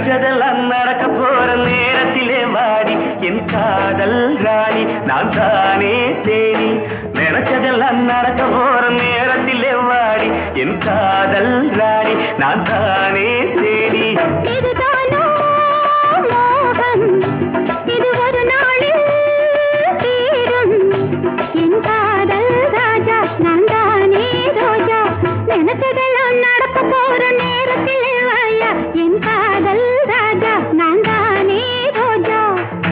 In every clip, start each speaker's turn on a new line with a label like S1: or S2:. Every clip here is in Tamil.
S1: நினைச்சதெல்லாம் நடக்க போற நேரத்திலே வாடி என் காதல் ராணி நான் தானே தேனி நினைச்சதெல்லாம் நடக்க போற நேரத்திலே வாடி என் காதல் ராணி நான் தானே தேனி
S2: இதுதானோ மோகம் இது ஒரு நாளில் தீரும் என் காதல் ராஜா நான் தானே ரோஜா நினைச்சதெல்லாம் நடக்க போற நேரத்தில் வாயா என் காதல் ராஜா நான் தானே ரோஜா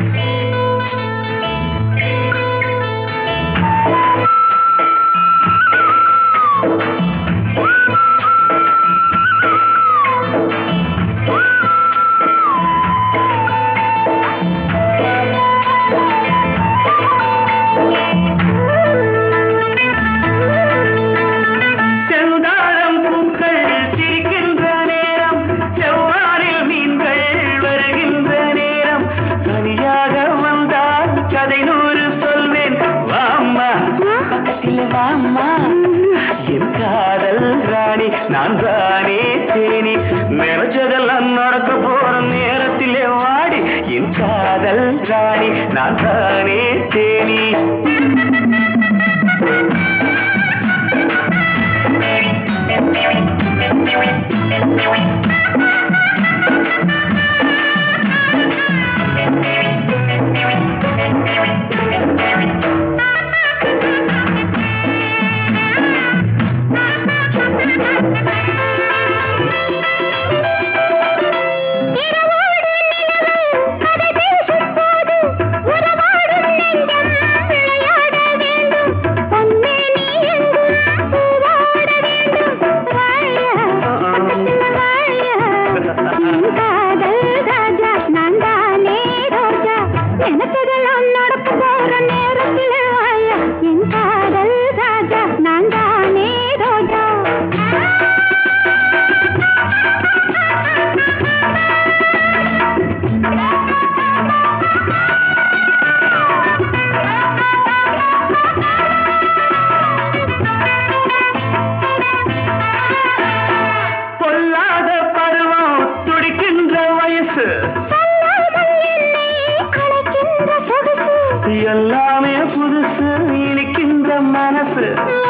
S1: செந்தாழம் பூக்கள் சிரிக்கின்ற நேரம் செவ்வாரில் மீன்கள் வருகின்ற நேரம் தனியாக வந்தால் கதை நூறு சொல்வேன் வாம்மா பக்கத்தில் வாம்மா என் காதல் ராணி நான் தானே தேனி நினைச்சதெல்லாம் நடக்க போற நேரத்திலே வாடி என் காதல் ராணி நான் தானே தேனி
S2: இரவோடு நிலவு கதை பேசும் போது உறவாடும் நெஞ்சம் விளையாட வேண்டும் பொன்னே நீ எங்கும் பூவாட வேண்டும் வாயா பக்கத்துல வாயா என் காதல் ராஜா நான் தானே ரோஜா நினைச்சதெல்லாம் நடக்க போற நேரத்தில் வாயா என் காதல் ராஜா நான் தானே ரோஜா
S1: பொல்லாத பருவம் துடிக்கின்ற வயசு
S2: சொல்லாமல் என்னை அழைக்கின்ற சொகுசு
S1: எல்லாமே புதுசு இனிக்கின்ற மனசு
S2: வா